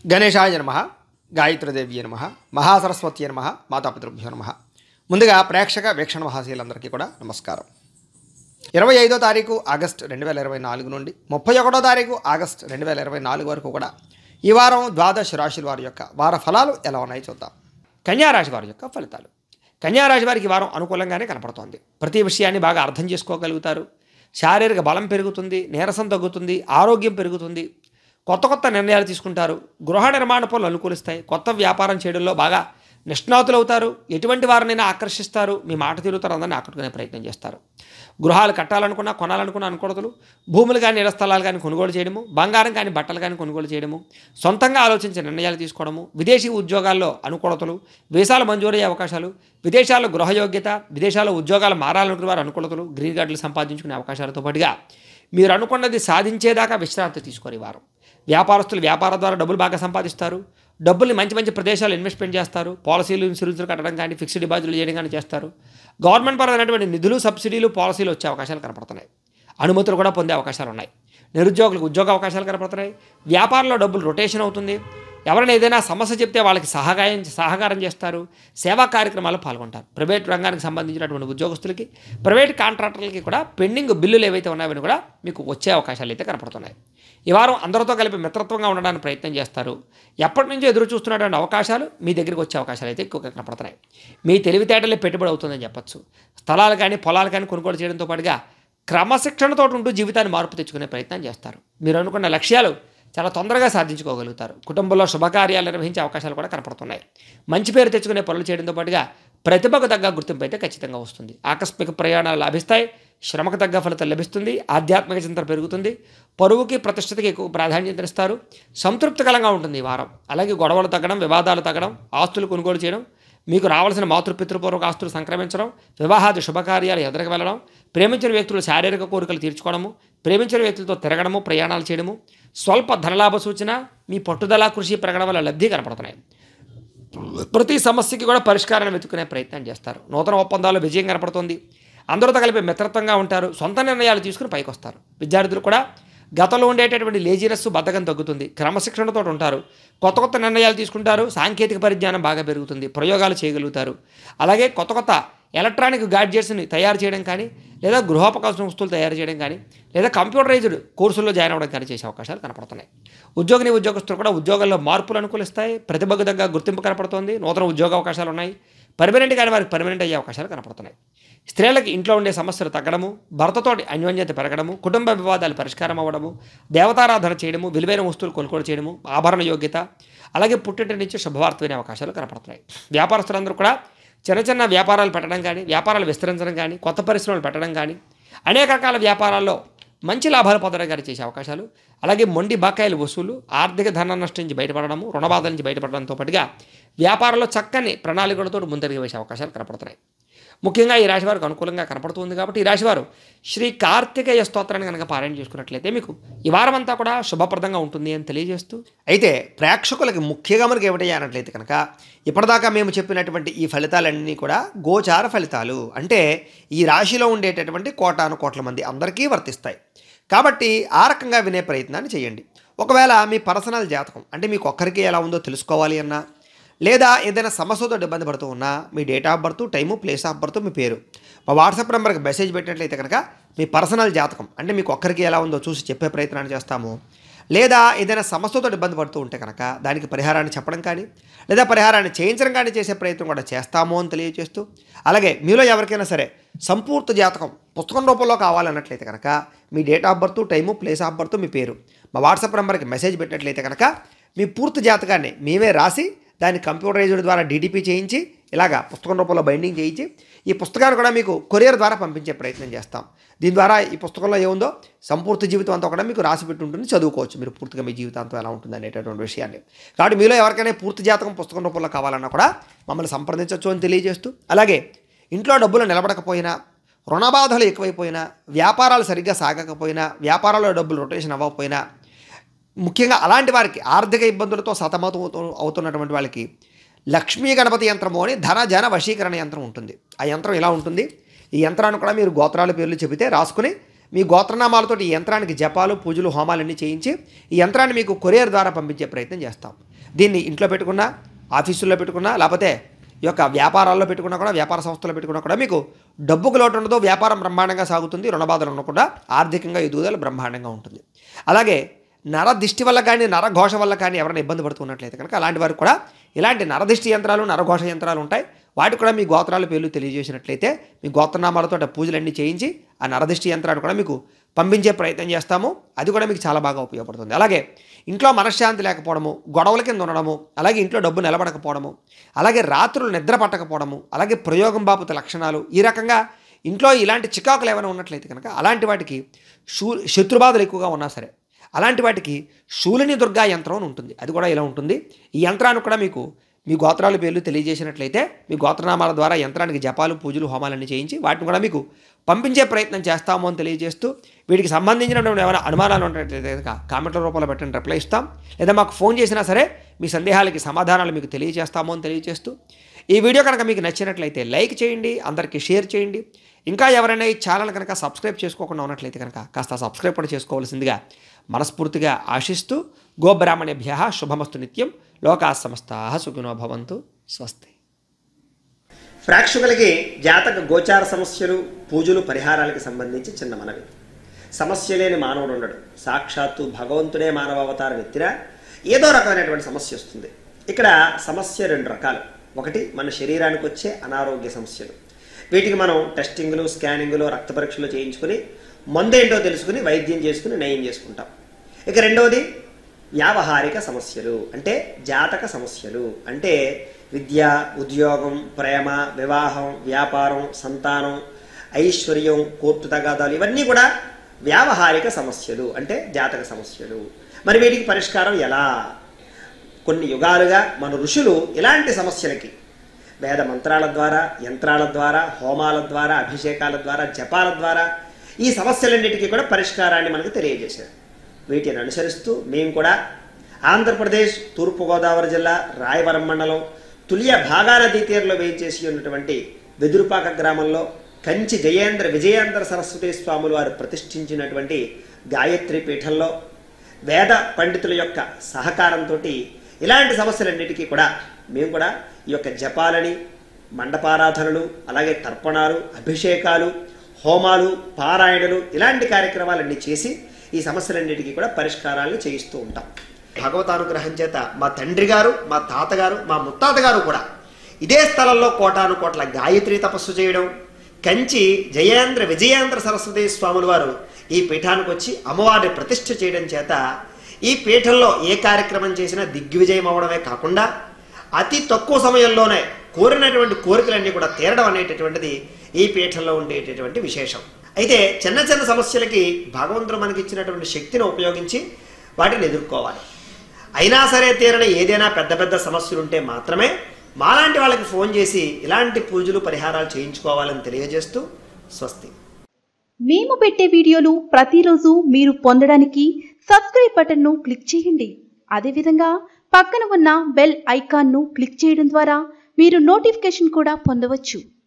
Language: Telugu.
గణేశాయ నమ గాయత్రీదేవి నమ మహాసరస్వతి నమ మాతాపితృభ్యో నమ ముందుగా ప్రేక్షక వీక్షణ మహాశీలందరికీ కూడా నమస్కారం ఇరవై ఐదో తారీఖు ఆగస్ట్ రెండు వేల ఇరవై నాలుగు నుండి ముప్పై ఒకటో తారీఖు ఆగస్ట్ రెండు వేల ఇరవై నాలుగు వరకు కూడా ఈ వారం ద్వాదశ రాశుల వారి యొక్క వార ఫలాలు ఎలా ఉన్నాయో చూద్దాం కన్యారాశి వారి యొక్క ఫలితాలు కన్యారాశి వారికి ఈ వారం అనుకూలంగానే కనపడుతోంది ప్రతి విషయాన్ని బాగా అర్థం చేసుకోగలుగుతారు శారీరక బలం పెరుగుతుంది నీరసం తగ్గుతుంది ఆరోగ్యం పెరుగుతుంది కొత్త కొత్త నిర్ణయాలు తీసుకుంటారు గృహ నిర్మాణ పనులు అనుకూలిస్తాయి కొత్త వ్యాపారం చేయడంలో బాగా నిష్ణాతులు అవుతారు ఎటువంటి వారినైనా ఆకర్షిస్తారు మీ మాట తీరుతారు అందరినీ ఆకట్టుకునే ప్రయత్నం చేస్తారు గృహాలు కట్టాలనుకున్నా కొనాలనుకున్న అనుకూడతలు భూములు కానీ ఇళ్ల స్థలాలు కానీ కొనుగోలు చేయడము బంగారం కానీ బట్టలు కానీ కొనుగోలు చేయడము సొంతంగా ఆలోచించే నిర్ణయాలు తీసుకోవడము విదేశీ ఉద్యోగాల్లో అనుకూలతలు వీసాలు మంజూరయ్యే అవకాశాలు విదేశాల్లో గృహయోగ్యత విదేశాల్లో ఉద్యోగాలు మారాలనుకునే వారు అనుకూలతలు గ్రీన్ కార్డులు సంపాదించుకునే అవకాశాలతో పాటుగా మీరు అనుకున్నది సాధించేదాకా విశ్రాంతి తీసుకోరు ఈ వారం వ్యాపారస్తులు వ్యాపారం ద్వారా డబ్బులు బాగా సంపాదిస్తారు డబ్బుల్ని మంచి మంచి ప్రదేశాలు ఇన్వెస్ట్మెంట్ చేస్తారు పాలసీలు ఇన్సూరెన్స్లు కట్టడం కానీ ఫిక్స్డ్ డిపాజిట్లు చేయడం కానీ చేస్తారు గవర్నమెంట్ పరమైనటువంటి నిధులు సబ్సిడీలు పాలసీలు వచ్చే అవకాశాలు కనపడుతున్నాయి అనుమతులు కూడా పొందే అవకాశాలు ఉన్నాయి నిరుద్యోగులకు ఉద్యోగ అవకాశాలు కనపడుతున్నాయి వ్యాపారంలో డబ్బులు రొటేషన్ అవుతుంది ఎవరైనా ఏదైనా సమస్య చెప్తే వాళ్ళకి సహకారం సహకారం చేస్తారు సేవా కార్యక్రమాల్లో పాల్గొంటారు ప్రైవేట్ రంగానికి సంబంధించినటువంటి ఉద్యోగస్తులకి ప్రైవేట్ కాంట్రాక్టర్లకి కూడా పెండింగ్ బిల్లులు ఏవైతే ఉన్నాయో కూడా మీకు వచ్చే అవకాశాలు అయితే కనపడుతున్నాయి ఈ వారం అందరితో కలిపి మిత్రత్వంగా ఉండడానికి ప్రయత్నం చేస్తారు ఎప్పటి నుంచో ఎదురు చూస్తున్నటువంటి అవకాశాలు మీ దగ్గరికి వచ్చే అవకాశాలు అయితే ఎక్కువగా కనపడుతున్నాయి మీ తెలివితేటలే పెట్టుబడి అవుతుందని చెప్పొచ్చు స్థలాలు కానీ పొలాలు కానీ కొనుగోలు చేయడంతో పాటుగా క్రమశిక్షణతో ఉంటూ జీవితాన్ని మార్పు తెచ్చుకునే ప్రయత్నం చేస్తారు మీరు అనుకున్న లక్ష్యాలు చాలా తొందరగా సాధించుకోగలుగుతారు కుటుంబంలో శుభకార్యాలు నిర్వహించే అవకాశాలు కూడా కనపడుతున్నాయి మంచి పేరు తెచ్చుకునే పనులు చేయడంతో పాటుగా ప్రతిభకు తగ్గ గుర్తింపు అయితే ఖచ్చితంగా వస్తుంది ఆకస్మిక ప్రయాణాలు లభిస్తాయి శ్రమకు తగ్గ ఫలితం లభిస్తుంది ఆధ్యాత్మిక చింతన పెరుగుతుంది పరువుకి ప్రతిష్టతకి ఎక్కువ ప్రాధాన్యత ఇస్తారు సంతృప్తికరంగా ఉంటుంది ఈ వారం అలాగే గొడవలు తగ్గడం వివాదాలు తగ్గడం ఆస్తులు కొనుగోలు చేయడం మీకు రావాల్సిన మాతృపితృపూర్వక ఆస్తులు సంక్రమించడం వివాహాది శుభకార్యాలు ఎదురుకు వెళ్ళడం ప్రేమించిన వ్యక్తులు శారీరక కోరికలు తీర్చుకోవడము ప్రేమించిన వ్యక్తులతో తిరగడము ప్రయాణాలు చేయడము స్వల్ప ధనలాభ సూచన మీ పట్టుదల కృషి పెరగడం వల్ల లబ్ధి కనపడుతున్నాయి ప్రతి సమస్యకి కూడా పరిష్కారాన్ని వెతుకునే ప్రయత్నం చేస్తారు నూతన ఒప్పందాలు విజయం కనపడుతుంది అందరితో కలిపి మిత్రత్వంగా ఉంటారు సొంత నిర్ణయాలు తీసుకుని పైకి వస్తారు విద్యార్థులు కూడా గతంలో ఉండేటటువంటి లేజినెస్ బద్ధకం తగ్గుతుంది క్రమశిక్షణతో ఉంటారు కొత్త కొత్త నిర్ణయాలు తీసుకుంటారు సాంకేతిక పరిజ్ఞానం బాగా పెరుగుతుంది ప్రయోగాలు చేయగలుగుతారు అలాగే కొత్త కొత్త ఎలక్ట్రానిక్ గాడ్జెట్స్ని తయారు చేయడం కానీ లేదా గృహోపకరణ వస్తువులు తయారు చేయడం కానీ లేదా కంప్యూటరైజ్డ్ కోర్సుల్లో జాయిన్ అవ్వడం కానీ చేసే అవకాశాలు కనపడుతున్నాయి ఉద్యోగిని ఉద్యోగస్తులు కూడా ఉద్యోగాల్లో మార్పులు అనుకూలిస్తాయి ప్రతిభకు తగ్గ గుర్తింపు కనపడుతుంది నూతన ఉద్యోగ అవకాశాలు ఉన్నాయి పర్మనెంట్ కానీ వారికి పర్మనెంట్ అయ్యే అవకాశాలు కనపడుతున్నాయి స్త్రీలకి ఇంట్లో ఉండే సమస్యలు తగ్గడము భర్తతోటి అన్యోన్యత పెరగడము కుటుంబ వివాదాలు పరిష్కారం అవ్వడము దేవతారాధన చేయడము విలువైన వస్తువులు కొనుగోలు చేయడము ఆభరణ యోగ్యత అలాగే పుట్టింటి నుంచి శుభవార్త వినే అవకాశాలు కనపడుతున్నాయి వ్యాపారస్తులందరూ కూడా చిన్న చిన్న వ్యాపారాలు పెట్టడం కానీ వ్యాపారాలు విస్తరించడం కానీ కొత్త పరిశ్రమలు పెట్టడం కానీ అనేక రకాల వ్యాపారాల్లో మంచి లాభాలు పొందడం కానీ చేసే అవకాశాలు అలాగే మొండి బకాయిల వసూలు ఆర్థిక ధన నష్టం నుంచి బయటపడడము రుణబాధ నుంచి బయటపడడంతో పాటుగా వ్యాపారంలో చక్కని ప్రణాళికలతో ముందరికి వేసే అవకాశాలు కనపడుతున్నాయి ముఖ్యంగా ఈ రాశి వారికి అనుకూలంగా కనపడుతుంది కాబట్టి ఈ రాశివారు శ్రీ కార్తికేయ స్తోత్రాన్ని కనుక పారాయణ చేసుకున్నట్లయితే మీకు ఈ వారం అంతా కూడా శుభప్రదంగా ఉంటుంది అని తెలియజేస్తూ అయితే ప్రేక్షకులకి ముఖ్యంగా మనకి ఏమిటయ్యా అన్నట్లయితే కనుక ఇప్పటిదాకా మేము చెప్పినటువంటి ఈ ఫలితాలన్నీ కూడా గోచార ఫలితాలు అంటే ఈ రాశిలో ఉండేటటువంటి కోటాను కోట్ల మంది అందరికీ వర్తిస్తాయి కాబట్టి ఆ రకంగా వినే ప్రయత్నాన్ని చేయండి ఒకవేళ మీ పర్సనల్ జాతకం అంటే మీకు ఒక్కరికి ఎలా ఉందో తెలుసుకోవాలి అన్నా లేదా ఏదైనా సమస్యతో ఇబ్బంది పడుతూ ఉన్నా మీ date of birth time place of birth మీ పేరు మా వాట్సాప్ నెంబర్కి మెసేజ్ పెట్టినట్లయితే కనుక మీ పర్సనల్ జాతకం అంటే మీకు ఒక్కరికి ఎలా ఉందో చూసి చెప్పే ప్రయత్నాన్ని చేస్తాము లేదా ఏదైనా సమస్యతో ఇబ్బంది పడుతూ ఉంటే కనుక దానికి పరిహారాన్ని చెప్పడం కానీ లేదా పరిహారాన్ని చేయించడం కానీ చేసే ప్రయత్నం కూడా చేస్తాము అని తెలియజేస్తూ అలాగే మీలో ఎవరికైనా సరే సంపూర్తి జాతకం పుస్తకం రూపంలో కావాలన్నట్లయితే కనుక మీ date of birth time place of birth మీ పేరు మా వాట్సాప్ నెంబర్కి మెసేజ్ పెట్టినట్లయితే కనుక మీ పూర్తి జాతకాన్ని మేమే రాసి దాన్ని కంప్యూటరైజ్డ్ ద్వారా డీటీపీ చేయించి ఇలాగా పుస్తకం రూపంలో బైండింగ్ చేయించి ఈ పుస్తకాన్ని కూడా మీకు కొరియర్ ద్వారా పంపించే ప్రయత్నం చేస్తాం దీని ద్వారా ఈ పుస్తకంలో ఏముందో సంపూర్తి జీవితం అంతా కూడా మీకు రాసి పెట్టి ఉంటుంది చదువుకోవచ్చు మీరు పూర్తిగా మీ జీవితాంతం ఎలా ఉంటుంది అనేటటువంటి విషయాన్ని కాబట్టి మీలో ఎవరికైనా పూర్తి జాతకం పుస్తకం రూపంలో కావాలన్నా కూడా మమ్మల్ని సంప్రదించవచ్చు అని తెలియజేస్తూ అలాగే ఇంట్లో డబ్బులు నిలబడకపోయినా రుణబాధలు ఎక్కువైపోయినా వ్యాపారాలు సరిగ్గా సాగకపోయినా వ్యాపారాల్లో డబ్బులు రొటేషన్ అవ్వకపోయినా ముఖ్యంగా అలాంటి వారికి ఆర్థిక ఇబ్బందులతో సతమతం అవుతూ- అవుతున్నటువంటి వాళ్ళకి లక్ష్మీ గణపతి యంత్రము అని ధన జన వశీకరణ యంత్రం ఉంటుంది ఆ యంత్రం ఇలా ఉంటుంది ఈ యంత్రాన్ని కూడా మీరు గోత్రాల పేర్లు చెబితే రాసుకుని మీ గోత్రనామాలతో ఈ యంత్రానికి జపాలు పూజలు హోమాలన్నీ చేయించి ఈ యంత్రాన్ని మీకు కొరియర్ ద్వారా పంపించే ప్రయత్నం చేస్తాం దీన్ని ఇంట్లో పెట్టుకున్నా ఆఫీసుల్లో పెట్టుకున్నా లేకపోతే ఈ యొక్క వ్యాపారాల్లో పెట్టుకున్నా కూడా వ్యాపార సంస్థల్లో పెట్టుకున్నా కూడా మీకు డబ్బుకు లోటు ఉండదు వ్యాపారం బ్రహ్మాండంగా సాగుతుంది రుణబాధలు ఉండకుండా ఆర్థికంగా ఎదుగుదల బ్రహ్మాండంగా ఉంటుంది అలాగే నర దిష్టి వల్ల కానీ నరఘోష వల్ల కానీ ఎవరైనా ఇబ్బంది పడుతున్నట్లయితే కనుక అలాంటి వారికి కూడా ఇలాంటి నరదిష్టి యంత్రాలు నరఘోష యంత్రాలు ఉంటాయి వాటికి కూడా మీ గోత్రాల పేర్లు తెలియజేసినట్లయితే మీ గోత్రనామాలతో పూజలన్నీ చేయించి ఆ నరదిష్టి యంత్రాన్ని కూడా మీకు పంపించే ప్రయత్నం చేస్తాము అది కూడా మీకు చాలా బాగా ఉపయోగపడుతుంది అలాగే ఇంట్లో మనశ్శాంతి లేకపోవడము గొడవల కింద ఉండడము అలాగే ఇంట్లో డబ్బు నిలబడకపోవడము అలాగే రాత్రులు నిద్ర పట్టకపోవడము అలాగే ప్రయోగం బాపుత లక్షణాలు ఈ రకంగా ఇంట్లో ఇలాంటి చికాకులు ఏమైనా ఉన్నట్లయితే కనుక అలాంటి వాటికి శూ శత్రుబాధలు ఎక్కువగా ఉన్నా సరే అలాంటి వాటికి శూలిని దుర్గా యంత్రం అని ఉంటుంది అది కూడా ఇలా ఉంటుంది ఈ యంత్రాన్ని కూడా మీకు మీ గోత్రాల పేర్లు తెలియజేసినట్లయితే మీ గోత్రనామాల ద్వారా యంత్రానికి జపాలు పూజలు హోమాలన్నీ చేయించి వాటిని కూడా మీకు పంపించే ప్రయత్నం చేస్తాము అని తెలియజేస్తూ వీటికి సంబంధించినటువంటి ఏమైనా అనుమానాలు ఉన్నట్లయితే కనుక కామెంట్ల రూపంలో పెట్టండి రిప్లై ఇస్తాం లేదా మాకు ఫోన్ చేసినా సరే మీ సందేహాలకి సమాధానాలు మీకు తెలియజేస్తాము అని తెలియజేస్తూ ఈ వీడియో కనుక మీకు నచ్చినట్లయితే లైక్ చేయండి అందరికీ షేర్ చేయండి ఇంకా ఎవరైనా ఈ ఛానల్ కనుక సబ్స్క్రైబ్ చేసుకోకుండా ఉన్నట్లయితే కనుక కాస్త సబ్స్క్రైబ్ కూడా చేసుకోవాల్సిందిగా మనస్ఫూర్తిగా ఆశిస్తూ గోబ్రాహ్మణ్యభ్య శుభమస్తు నిత్యం లోకా సమస్తా సుఖినో భవంతు స్వస్తి ప్రేక్షకులకి జాతక గోచార సమస్యలు పూజలు పరిహారాలకు సంబంధించి చిన్న మనవి సమస్య లేని మానవుడు ఉండడు సాక్షాత్తు భగవంతుడే మానవ అవతారం ఎత్తినా ఏదో రకమైనటువంటి సమస్య వస్తుంది ఇక్కడ సమస్య రెండు రకాలు ఒకటి మన శరీరానికి వచ్చే అనారోగ్య సమస్యలు వీటికి మనం టెస్టింగ్లు స్కానింగ్లు రక్త పరీక్షలు చేయించుకుని మందేంటో తెలుసుకుని వైద్యం చేసుకుని నయం చేసుకుంటాం ఇక రెండవది వ్యావహారిక సమస్యలు అంటే జాతక సమస్యలు అంటే విద్య ఉద్యోగం ప్రేమ వివాహం వ్యాపారం సంతానం ఐశ్వర్యం కోర్టు తగాదాలు ఇవన్నీ కూడా వ్యావహారిక సమస్యలు అంటే జాతక సమస్యలు మరి వీటికి పరిష్కారం ఎలా కొన్ని యుగాలుగా మన ఋషులు ఇలాంటి సమస్యలకి వేద మంత్రాల ద్వారా యంత్రాల ద్వారా హోమాల ద్వారా అభిషేకాల ద్వారా జపాల ద్వారా ఈ సమస్యలన్నిటికీ కూడా పరిష్కారాన్ని మనకు తెలియజేశారు వీటిని అనుసరిస్తూ మేము కూడా ఆంధ్రప్రదేశ్ తూర్పుగోదావరి జిల్లా రాయవరం మండలం తులియ భాగా నదీ తీరంలో వేయించేసి ఉన్నటువంటి వెదురుపాక గ్రామంలో కంచి జయేంద్ర విజయేంద్ర సరస్వతి స్వాములు వారు ప్రతిష్ఠించినటువంటి గాయత్రి పీఠంలో వేద పండితుల యొక్క సహకారంతో ఇలాంటి సమస్యలన్నిటికీ కూడా మేము కూడా ఈ యొక్క జపాలని మండపారాధనలు అలాగే తర్పణాలు అభిషేకాలు హోమాలు పారాయణలు ఇలాంటి కార్యక్రమాలన్నీ చేసి ఈ సమస్యలన్నిటికీ కూడా పరిష్కారాలను చేయిస్తూ ఉంటాం భగవతానుగ్రహం చేత మా తండ్రి గారు మా తాతగారు మా ముత్తాత గారు కూడా ఇదే స్థలంలో కోటాను కోట్ల గాయత్రి తపస్సు చేయడం కంచి జయేంద్ర విజయేంద్ర సరస్వతి స్వాముల వారు ఈ పీఠానికి వచ్చి అమ్మవారిని ప్రతిష్ఠ చేయడం చేత ఈ పీఠంలో ఏ కార్యక్రమం చేసినా దిగ్విజయం అవడమే కాకుండా అతి తక్కువ సమయంలోనే కోరినటువంటి కోరికలన్నీ కూడా తీరడం అనేటటువంటిది ఈ పీఠంలో ఉండేటటువంటి విశేషం అయితే చిన్న చిన్న సమస్యలకి భగవంతుడు మనకి ఇచ్చినటువంటి శక్తిని ఉపయోగించి వాటిని ఎదుర్కోవాలి అయినా సరే తీరని ఏదైనా పెద్ద పెద్ద సమస్యలు ఉంటే మాత్రమే మాలాంటి వాళ్ళకి ఫోన్ చేసి ఇలాంటి పూజలు పరిహారాలు చేయించుకోవాలని తెలియజేస్తూ స్వస్తి మేము పెట్టే వీడియోలు ప్రతిరోజు మీరు పొందడానికి సబ్స్క్రైబ్ బటన్ను క్లిక్ చేయండి అదేవిధంగా పక్కన ఉన్న బెల్ ఐకాన్ను క్లిక్ చేయడం ద్వారా మీరు నోటిఫికేషన్ కూడా పొందవచ్చు